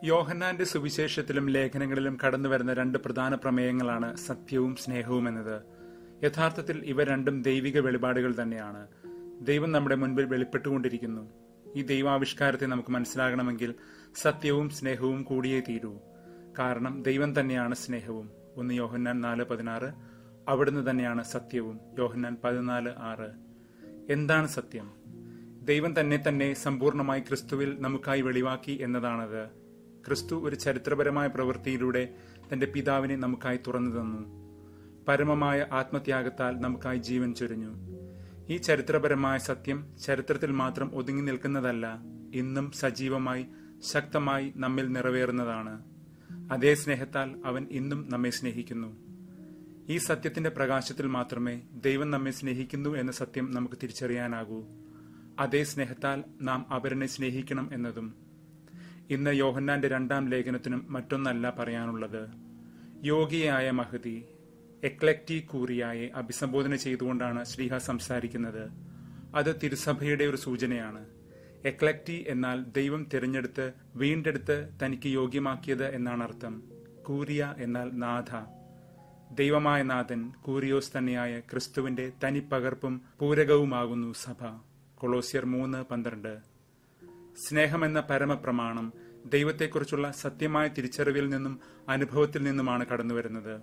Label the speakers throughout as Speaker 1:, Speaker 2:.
Speaker 1: യോഹന്നാന്റെ സുവിശേഷത്തിലും ലേഖനങ്ങളിലും കടന്നുവരുന്ന രണ്ട് പ്രധാന പ്രമേയങ്ങളാണ് സത്യവും സ്നേഹവും എന്നത് യഥാർത്ഥത്തിൽ ഇവ രണ്ടും ദൈവിക വെളിപാടുകൾ തന്നെയാണ് ദൈവം നമ്മുടെ മുൻപിൽ വെളിപ്പെട്ടുകൊണ്ടിരിക്കുന്നു ഈ ദൈവാവിഷ്കാരത്തെ നമുക്ക് മനസ്സിലാകണമെങ്കിൽ സത്യവും സ്നേഹവും കൂടിയേ തീരൂ കാരണം ദൈവം തന്നെയാണ് സ്നേഹവും ഒന്ന് യോഹന്നാൻ നാല് പതിനാറ് അവിടുന്ന് തന്നെയാണ് സത്യവും യോഹന്നാൻ പതിനാല് ആറ് എന്താണ് സത്യം ദൈവം തന്നെ തന്നെ സമ്പൂർണമായി ക്രിസ്തുവിൽ നമുക്കായി വെളിവാക്കി എന്നതാണത് ക്രിസ്തു ഒരു ചരിത്രപരമായ പ്രവൃത്തിയിലൂടെ തന്റെ പിതാവിനെ നമുക്കായി തുറന്നു തന്നു പരമമായ ആത്മത്യാഗത്താൽ നമുക്കായി ജീവൻ ചൊരിഞ്ഞു ഈ ചരിത്രപരമായ സത്യം ചരിത്രത്തിൽ മാത്രം ഒതുങ്ങി നിൽക്കുന്നതല്ല ഇന്നും സജീവമായി ശക്തമായി നമ്മിൽ നിറവേറുന്നതാണ് അതേ സ്നേഹത്താൽ അവൻ ഇന്നും നമ്മെ സ്നേഹിക്കുന്നു ഈ സത്യത്തിന്റെ പ്രകാശത്തിൽ മാത്രമേ ദൈവം നമ്മെ സ്നേഹിക്കുന്നു എന്ന സത്യം നമുക്ക് തിരിച്ചറിയാനാകൂ അതേ സ്നേഹത്താൽ നാം അവരനെ സ്നേഹിക്കണം എന്നതും ഇന്ന് യോഹന്നാന്റെ രണ്ടാം ലേഖനത്തിനും മറ്റൊന്നല്ല പറയാനുള്ളത് യോഗിയായ മഹതി എക്ലക്റ്റി കൂറിയായെ അഭിസംബോധന ചെയ്തുകൊണ്ടാണ് ശ്രീഹ സംസാരിക്കുന്നത് അത് തിരുസഭയുടെ ഒരു സൂചനയാണ് എക്ലക്റ്റി എന്നാൽ ദൈവം തിരഞ്ഞെടുത്ത് വീണ്ടെടുത്ത് തനിക്ക് യോഗ്യമാക്കിയത് എന്നാണ് അർത്ഥം കൂരിയ എന്നാൽ നാഥ ദൈവമായ നാഥൻ കൂറിയോസ് തന്നെയായ ക്രിസ്തുവിന്റെ തനിപ്പകർപ്പും പൂരകവുമാകുന്നു സഭ കൊളോസിയർ മൂന്ന് പന്ത്രണ്ട് സ്നേഹമെന്ന പരമപ്രമാണം ദൈവത്തെക്കുറിച്ചുള്ള സത്യമായ തിരിച്ചറിവിൽ നിന്നും അനുഭവത്തിൽ നിന്നുമാണ് കടന്നുവരുന്നത്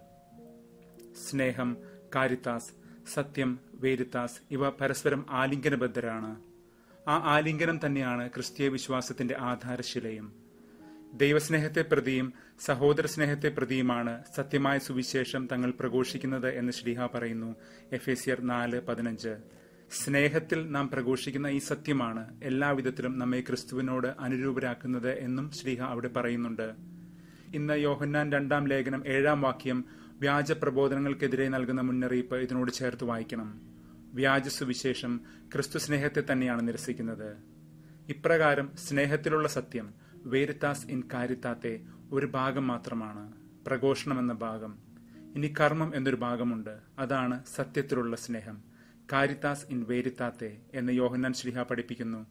Speaker 1: സ്നേഹം കാരിത്താസ് സത്യം വേരിത്താസ് ഇവ പരസ്പരം ആലിംഗനബദ്ധരാണ് ആ ആലിംഗനം തന്നെയാണ് ക്രിസ്തീയ വിശ്വാസത്തിന്റെ ആധാരശിലയും ദൈവസ്നേഹത്തെ പ്രതിയും സഹോദര സ്നേഹത്തെ പ്രതിയുമാണ് സത്യമായ സുവിശേഷം തങ്ങൾ പ്രഘോഷിക്കുന്നത് എന്ന് ശ്രീഹ പറയുന്നു എഫ് എസിയർ നാല് പതിനഞ്ച് സ്നേഹത്തിൽ നാം പ്രഘോഷിക്കുന്ന ഈ സത്യമാണ് എല്ലാവിധത്തിലും നമ്മെ ക്രിസ്തുവിനോട് അനുരൂപരാക്കുന്നത് എന്നും ശ്രീഹ അവിടെ പറയുന്നുണ്ട് ഇന്ന് യോഹന്നാൻ രണ്ടാം ലേഖനം ഏഴാം വാക്യം വ്യാജ പ്രബോധനങ്ങൾക്കെതിരെ നൽകുന്ന മുന്നറിയിപ്പ് ഇതിനോട് ചേർത്ത് വായിക്കണം വ്യാജ സുവിശേഷം ക്രിസ്തു സ്നേഹത്തെ തന്നെയാണ് നിരസിക്കുന്നത് ഇപ്രകാരം സ്നേഹത്തിലുള്ള സത്യം വേരിത്താസ് ഇൻ കാരിത്താത്തെ ഒരു ഭാഗം മാത്രമാണ് പ്രഘോഷണം എന്ന ഭാഗം ഇനി കർമ്മം എന്നൊരു ഭാഗമുണ്ട് അതാണ് സത്യത്തിലുള്ള സ്നേഹം കാരിത്താസ് ഇൻ വേരിത്താത്തെ എന്ന് യോഹന്നാൻ ശ്രീഹ പഠിപ്പിക്കുന്നു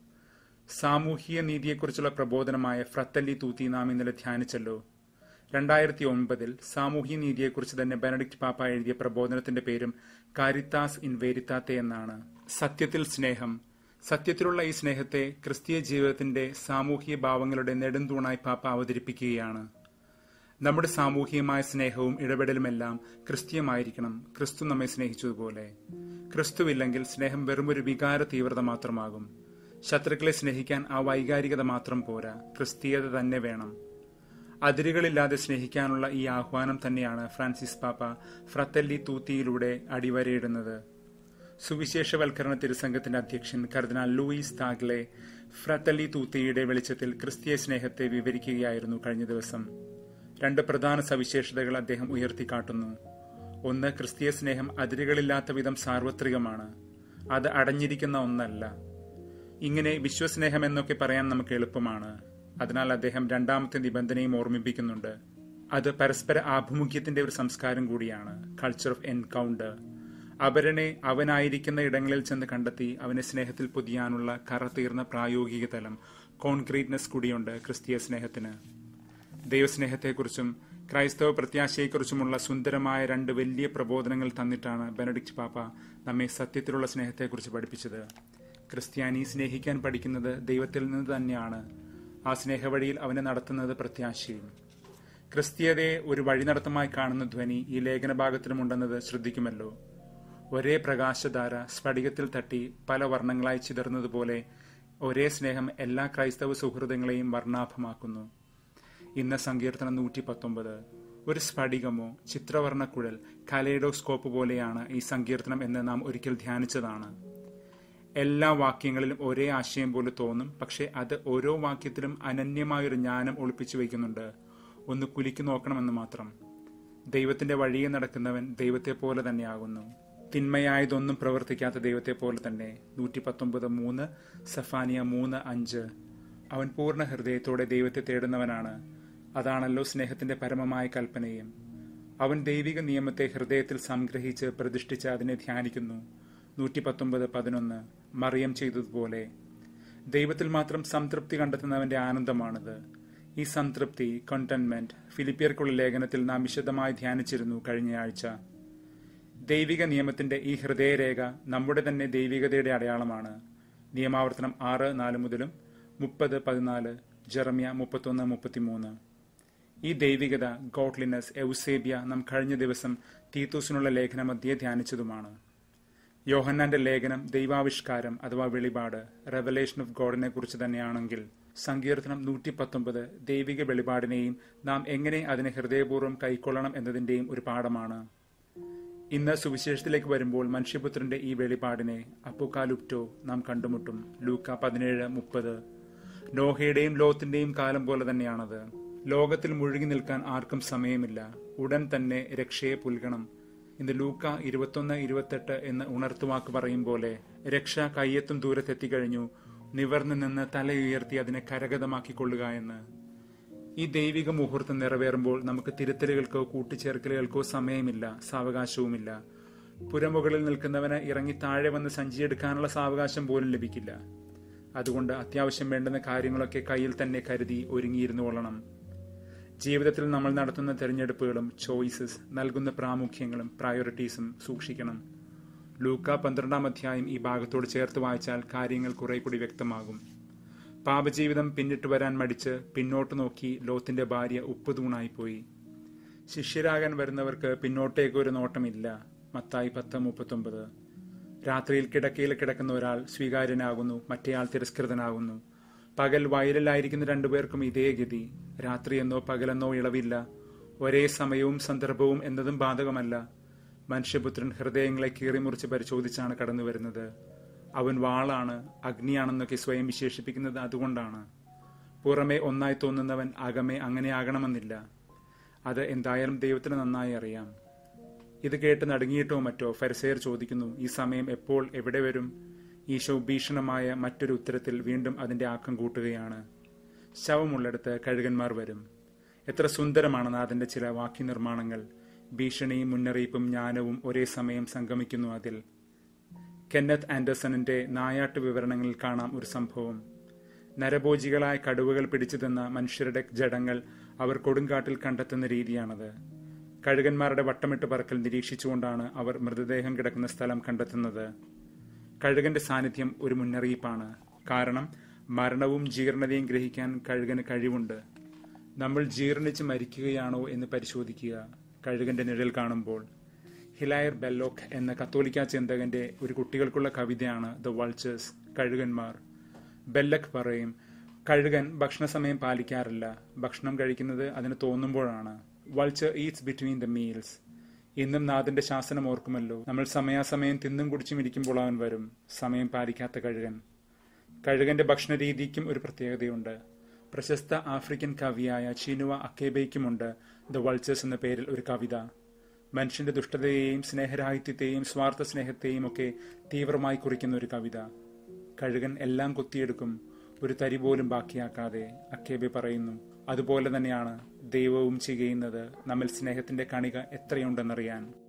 Speaker 1: സാമൂഹിക നീതിയെക്കുറിച്ചുള്ള പ്രബോധനമായ ഫ്രത്തല്ലി തൂത്തി നാം ഇന്നലെ ധ്യാനിച്ചല്ലോ രണ്ടായിരത്തി ഒൻപതിൽ സാമൂഹ്യ നീതിയെക്കുറിച്ച് തന്നെ ബെനഡിക്ട് പാപ്പ എഴുതിയ പ്രബോധനത്തിന്റെ പേരും കാരിത്താസ് ഇൻ വേരിത്താത്തെ എന്നാണ് സത്യത്തിൽ സ്നേഹം സത്യത്തിലുള്ള ഈ സ്നേഹത്തെ ക്രിസ്തീയ ജീവിതത്തിന്റെ സാമൂഹിക ഭാവങ്ങളുടെ നെടുന്തൂണായി പാപ്പ അവതരിപ്പിക്കുകയാണ് നമ്മുടെ സാമൂഹികമായ സ്നേഹവും ഇടപെടലുമെല്ലാം ക്രിസ്തീയമായിരിക്കണം ക്രിസ്തു നമ്മെ സ്നേഹിച്ചതുപോലെ ക്രിസ്തുവില്ലെങ്കിൽ സ്നേഹം വെറുമൊരു വികാര തീവ്രത മാത്രമാകും ശത്രുക്കളെ സ്നേഹിക്കാൻ ആ വൈകാരികത മാത്രം പോരാ ക്രിസ്തീയത തന്നെ വേണം അതിരുകളില്ലാതെ സ്നേഹിക്കാനുള്ള ഈ ആഹ്വാനം തന്നെയാണ് ഫ്രാൻസിസ് പാപ്പ ഫ്രത്തല്ലി തൂത്തിയിലൂടെ അടിവരയിടുന്നത് സുവിശേഷവൽക്കരണ തിരുസംഘത്തിന്റെ അധ്യക്ഷൻ കർദിനാൾ ലൂയിസ് താഗ്ലെ ഫ്രത്തല്ലി തൂത്തിയുടെ വെളിച്ചത്തിൽ ക്രിസ്തീയ സ്നേഹത്തെ വിവരിക്കുകയായിരുന്നു കഴിഞ്ഞ ദിവസം രണ്ട് പ്രധാന സവിശേഷതകൾ അദ്ദേഹം ഉയർത്തിക്കാട്ടുന്നു ഒന്ന് ക്രിസ്തീയ സ്നേഹം അതിരുകളില്ലാത്ത വിധം സാർവത്രികമാണ് അത് അടഞ്ഞിരിക്കുന്ന ഒന്നല്ല ഇങ്ങനെ വിശ്വസ്നേഹം എന്നൊക്കെ പറയാൻ നമുക്ക് എളുപ്പമാണ് അതിനാൽ അദ്ദേഹം രണ്ടാമത്തെ നിബന്ധനയും ഓർമ്മിപ്പിക്കുന്നുണ്ട് അത് പരസ്പര ആഭിമുഖ്യത്തിന്റെ ഒരു സംസ്കാരം കൂടിയാണ് കൾച്ചർ ഓഫ് എൻകൗണ്ടർ അപരനെ അവനായിരിക്കുന്ന ഇടങ്ങളിൽ ചെന്ന് കണ്ടെത്തി അവനെ സ്നേഹത്തിൽ പൊതിയാനുള്ള കറതീർന്ന പ്രായോഗിക തലം കോൺക്രീറ്റ്നെസ് കൂടിയുണ്ട് ക്രിസ്തീയ സ്നേഹത്തിന് ദൈവസ്നേഹത്തെക്കുറിച്ചും ക്രൈസ്തവ പ്രത്യാശയെക്കുറിച്ചുമുള്ള സുന്ദരമായ രണ്ട് വലിയ പ്രബോധനങ്ങൾ തന്നിട്ടാണ് ബെനഡിക്റ്റ് പാപ്പ നമ്മെ സത്യത്തിലുള്ള സ്നേഹത്തെക്കുറിച്ച് പഠിപ്പിച്ചത് ക്രിസ്ത്യാനി സ്നേഹിക്കാൻ പഠിക്കുന്നത് ദൈവത്തിൽ നിന്ന് തന്നെയാണ് ആ സ്നേഹവഴിയിൽ അവനെ നടത്തുന്നത് പ്രത്യാശയും ക്രിസ്തീയതയെ ഒരു വഴിനടത്തമായി കാണുന്ന ധ്വനി ഈ ലേഖന ഭാഗത്തിലുമുണ്ടെന്നത് ശ്രദ്ധിക്കുമല്ലോ ഒരേ പ്രകാശധാര സ്ഫടികത്തിൽ തട്ടി പല വർണ്ണങ്ങളായി ചിതർന്നതുപോലെ ഒരേ സ്നേഹം എല്ലാ ക്രൈസ്തവ സുഹൃതങ്ങളെയും വർണ്ണാഭമാക്കുന്നു ഇന്ന് സങ്കീർത്തനം നൂറ്റി പത്തൊമ്പത് ഒരു സ്ഫടികമോ ചിത്രവർണ്ണക്കുഴൽ കലൈഡോസ്കോപ്പ് പോലെയാണ് ഈ സങ്കീർത്തനം എന്ന് നാം ഒരിക്കൽ ധ്യാനിച്ചതാണ് എല്ലാ വാക്യങ്ങളിലും ഒരേ ആശയം പോലെ തോന്നും പക്ഷെ അത് ഓരോ വാക്യത്തിലും അനന്യമായൊരു ജ്ഞാനം ഒളിപ്പിച്ചു വയ്ക്കുന്നുണ്ട് ഒന്ന് കുലിക്കു നോക്കണമെന്ന് മാത്രം ദൈവത്തിന്റെ വഴിയെ നടക്കുന്നവൻ ദൈവത്തെ പോലെ തന്നെയാകുന്നു തിന്മയായതൊന്നും പ്രവർത്തിക്കാത്ത ദൈവത്തെ പോലെ തന്നെ നൂറ്റി പത്തൊമ്പത് മൂന്ന് സഫാനിയ മൂന്ന് അഞ്ച് അവൻ പൂർണ്ണ ഹൃദയത്തോടെ ദൈവത്തെ തേടുന്നവനാണ് അതാണല്ലോ സ്നേഹത്തിന്റെ പരമമായ കൽപ്പനയും അവൻ ദൈവിക നിയമത്തെ ഹൃദയത്തിൽ സംഗ്രഹിച്ച് പ്രതിഷ്ഠിച്ച് അതിനെ ധ്യാനിക്കുന്നു നൂറ്റി പത്തൊമ്പത് പതിനൊന്ന് മറിയം ചെയ്തതുപോലെ ദൈവത്തിൽ മാത്രം സംതൃപ്തി കണ്ടെത്തുന്നവന്റെ ആനന്ദമാണിത് ഈ സംതൃപ്തി കണ്ടന്റ്മെന്റ് ഫിലിപ്പിയർക്കുള്ള ലേഖനത്തിൽ നാം വിശദമായി ധ്യാനിച്ചിരുന്നു കഴിഞ്ഞയാഴ്ച ദൈവിക നിയമത്തിന്റെ ഈ ഹൃദയരേഖ നമ്മുടെ തന്നെ ദൈവികതയുടെ അടയാളമാണ് നിയമാവർത്തനം ആറ് നാല് മുതലും മുപ്പത് പതിനാല് ജെറമ്യ മുപ്പത്തൊന്ന് മുപ്പത്തിമൂന്ന് ഈ ദൈവികത ഗോട്ട്ലിനസ് എൗസേബിയ നാം കഴിഞ്ഞ ദിവസം തീത്തൂസിനുള്ള ലേഖനമധ്യേ ധ്യാനിച്ചതുമാണ് യോഹന്നാന്റെ ലേഖനം ദൈവാവിഷ്കാരം അഥവാ വെളിപാട് റെവലേഷൻ ഓഫ് ഗോഡിനെ കുറിച്ച് തന്നെയാണെങ്കിൽ സങ്കീർത്തനം നൂറ്റി പത്തൊമ്പത് ദൈവിക വെളിപാടിനെയും നാം എങ്ങനെ അതിനെ ഹൃദയപൂർവ്വം കൈക്കൊള്ളണം എന്നതിന്റെയും ഒരു പാഠമാണ് ഇന്ന് സുവിശേഷത്തിലേക്ക് വരുമ്പോൾ മനുഷ്യപുത്രന്റെ ഈ വെളിപാടിനെ അപ്പുക്കാലുപ്റ്റോ നാം കണ്ടുമുട്ടും ലൂക്ക പതിനേഴ് മുപ്പത് നോഹയുടെയും ലോത്തിന്റെയും കാലം പോലെ തന്നെയാണത് ലോകത്തിൽ മുഴുകി നിൽക്കാൻ ആർക്കും സമയമില്ല ഉടൻ തന്നെ രക്ഷയെ പുൽകണം ഇന്ന് ലൂക്ക ഇരുപത്തൊന്ന് ഇരുപത്തെട്ട് എന്ന് ഉണർത്തുവാക്ക് പറയും പോലെ രക്ഷ കയ്യെത്തും ദൂരത്തെത്തിക്കഴിഞ്ഞു നിവർന്നു നിന്ന് തലയുയർത്തി അതിനെ കരഗതമാക്കിക്കൊള്ളുക എന്ന് ഈ ദൈവിക മുഹൂർത്തം നിറവേറുമ്പോൾ നമുക്ക് തിരുത്തലുകൾക്കോ കൂട്ടിച്ചേർക്കലുകൾക്കോ സമയമില്ല സാവകാശവുമില്ല പുരമുകളിൽ നിൽക്കുന്നവന് ഇറങ്ങി താഴെ വന്ന് സഞ്ചിയെടുക്കാനുള്ള സാവകാശം പോലും ലഭിക്കില്ല അതുകൊണ്ട് അത്യാവശ്യം വേണ്ടുന്ന കാര്യങ്ങളൊക്കെ കയ്യിൽ തന്നെ കരുതി ഒരുങ്ങിയിരുന്നു കൊള്ളണം ജീവിതത്തിൽ നമ്മൾ നടത്തുന്ന തിരഞ്ഞെടുപ്പുകളും ചോയ്സസ് നൽകുന്ന പ്രാമുഖ്യങ്ങളും പ്രയോറിറ്റീസും സൂക്ഷിക്കണം ലൂക്ക പന്ത്രണ്ടാം അധ്യായം ഈ ഭാഗത്തോട് ചേർത്ത് വായിച്ചാൽ കാര്യങ്ങൾ കുറെ കൂടി വ്യക്തമാകും പാപജീവിതം പിന്നിട്ട് വരാൻ മടിച്ച് പിന്നോട്ട് നോക്കി ലോത്തിന്റെ ഭാര്യ ഉപ്പുതൂണായിപ്പോയി ശിഷ്യരാകാൻ വരുന്നവർക്ക് പിന്നോട്ടേക്ക് ഒരു നോട്ടമില്ല മത്തായി പത്ത് മുപ്പത്തൊമ്പത് രാത്രിയിൽ കിടക്കയിൽ കിടക്കുന്ന ഒരാൾ സ്വീകാര്യനാകുന്നു മറ്റേയാൾ തിരസ്കൃതനാകുന്നു പകൽ വയലിലായിരിക്കുന്ന രണ്ടുപേർക്കും ഇതേ ഗതി രാത്രിയെന്നോ പകലെന്നോ ഇളവില്ല ഒരേ സമയവും സന്ദർഭവും എന്നതും ബാധകമല്ല മനുഷ്യപുത്രൻ ഹൃദയങ്ങളെ കീറിമുറിച്ച് പരിശോധിച്ചാണ് കടന്നു വരുന്നത് അവൻ വാളാണ് അഗ്നിയാണെന്നൊക്കെ സ്വയം വിശേഷിപ്പിക്കുന്നത് അതുകൊണ്ടാണ് പുറമെ ഒന്നായി തോന്നുന്നവൻ അകമേ അങ്ങനെ ആകണമെന്നില്ല അത് എന്തായാലും ദൈവത്തിന് നന്നായി അറിയാം ഇത് കേട്ട് നടുങ്ങിയിട്ടോ മറ്റോ ഫരിസേർ ചോദിക്കുന്നു ഈ സമയം എപ്പോൾ എവിടെ വരും ഈശോ ഭീഷണമായ മറ്റൊരു ഉത്തരത്തിൽ വീണ്ടും അതിന്റെ ആക്കം കൂട്ടുകയാണ് ശവമുള്ളിടത്ത് കഴുകന്മാർ വരും എത്ര സുന്ദരമാണ് നാഥന്റെ ചില വാക്യ നിർമ്മാണങ്ങൾ ഭീഷണിയും മുന്നറിയിപ്പും ജ്ഞാനവും ഒരേ സമയം സംഗമിക്കുന്നു അതിൽ കെന്നത്ത് ആൻഡർസണിന്റെ നായാട്ട് വിവരണങ്ങളിൽ കാണാം ഒരു സംഭവം നരഭോജികളായ കടുവകൾ പിടിച്ചു തന്ന മനുഷ്യരുടെ ജഡങ്ങൾ അവർ കൊടുങ്കാട്ടിൽ കണ്ടെത്തുന്ന രീതിയാണത് കഴുകന്മാരുടെ വട്ടമിട്ട് പറക്കൽ നിരീക്ഷിച്ചുകൊണ്ടാണ് അവർ മൃതദേഹം കിടക്കുന്ന സ്ഥലം കണ്ടെത്തുന്നത് കഴുകന്റെ സാന്നിധ്യം ഒരു മുന്നറിയിപ്പാണ് കാരണം മരണവും ജീർണതയും ഗ്രഹിക്കാൻ കഴുകന് കഴിവുണ്ട് നമ്മൾ ജീർണിച്ച് മരിക്കുകയാണോ എന്ന് പരിശോധിക്കുക കഴുകന്റെ നിഴൽ കാണുമ്പോൾ ഹിലായർ ബെല്ലോക്ക് എന്ന കത്തോലിക്ക ചിന്തകന്റെ ഒരു കുട്ടികൾക്കുള്ള കവിതയാണ് ദ വൾച്ചേഴ്സ് കഴുകന്മാർ ബെല്ലക്ക് പറയും കഴുകൻ ഭക്ഷണസമയം പാലിക്കാറില്ല ഭക്ഷണം കഴിക്കുന്നത് അതിന് തോന്നുമ്പോഴാണ് vulture eats between the meals ഇന്നും നാഥന്റെ ശാസനം ഓർക്കുമല്ലോ നമ്മൾ സമയാസമയം തിന്നും കുടിച്ചും ഇരിക്കുമ്പോൾ അവൻ വരും സമയം പാലിക്കാത്ത കഴുകൻ കഴുകന്റെ ഭക്ഷണ രീതിക്കും ഒരു പ്രത്യേകതയുണ്ട് പ്രശസ്ത ആഫ്രിക്കൻ കവിയായ ചീനുവ അക്കേബയ്ക്കുമുണ്ട് ദ വൾച്ചേഴ്സ് എന്ന പേരിൽ ഒരു കവിത മനുഷ്യന്റെ ദുഷ്ടതയെയും സ്നേഹരാഹിത്യത്തെയും സ്വാർത്ഥ സ്നേഹത്തെയും ഒക്കെ തീവ്രമായി കുറിക്കുന്ന ഒരു കവിത കഴുകൻ എല്ലാം കൊത്തിയെടുക്കും ഒരു തരി പോലും ബാക്കിയാക്കാതെ അക്കേബെ പറയുന്നു അതുപോലെ തന്നെയാണ് ദൈവവും ചെയ്യുന്നത് നമ്മിൽ സ്നേഹത്തിന്റെ കണിക എത്രയുണ്ടെന്നറിയാൻ